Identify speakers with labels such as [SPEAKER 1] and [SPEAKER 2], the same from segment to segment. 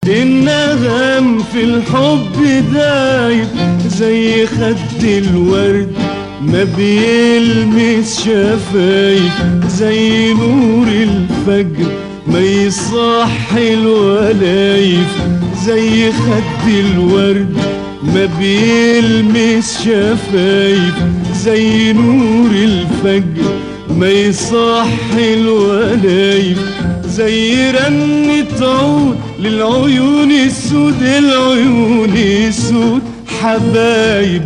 [SPEAKER 1] النغم في الحب دايب زي خد الورد ما بيلمس شفايف زي نور الفجر ما يصحي الولايف زي خد الورد ما بيلمس شفايف زي نور الفجر ما يصحي الولايف زي رنة عود للعيون السود العيون السود حبايب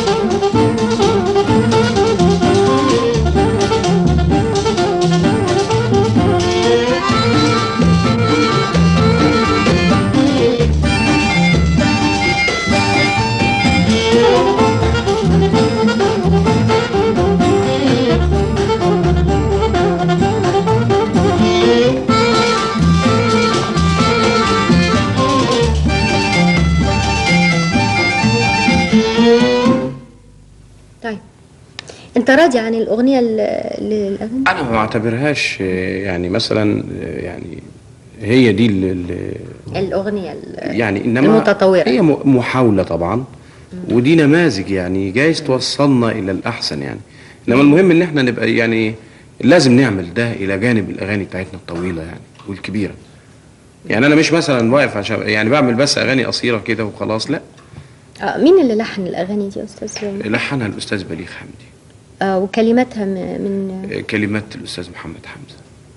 [SPEAKER 2] طيب انت راضي عن الاغنيه ال- للاغاني
[SPEAKER 3] انا ما بعتبرهاش آه، يعني مثلا آه، يعني هي دي اللي
[SPEAKER 2] الاغنيه ال-
[SPEAKER 3] يعني انما
[SPEAKER 2] المتطوره
[SPEAKER 3] هي م- محاوله طبعا ودي نماذج يعني جايز توصلنا الى الاحسن يعني انما المهم ان احنا نبقى يعني لازم نعمل ده الى جانب الاغاني بتاعتنا الطويله يعني والكبيره يعني انا مش مثلا واقف عشان يعني بعمل بس اغاني قصيره كده وخلاص لا
[SPEAKER 2] آه مين اللي لحن الاغاني دي يا استاذ
[SPEAKER 3] لحنها الاستاذ بليغ حمدي
[SPEAKER 2] آه وكلماتها م- من
[SPEAKER 3] آه، كلمات الاستاذ محمد حمزه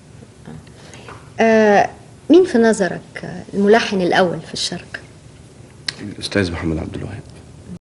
[SPEAKER 2] آه مين في نظرك آه، الملحن الاول في الشرق
[SPEAKER 3] الاستاذ محمد عبد الوهاب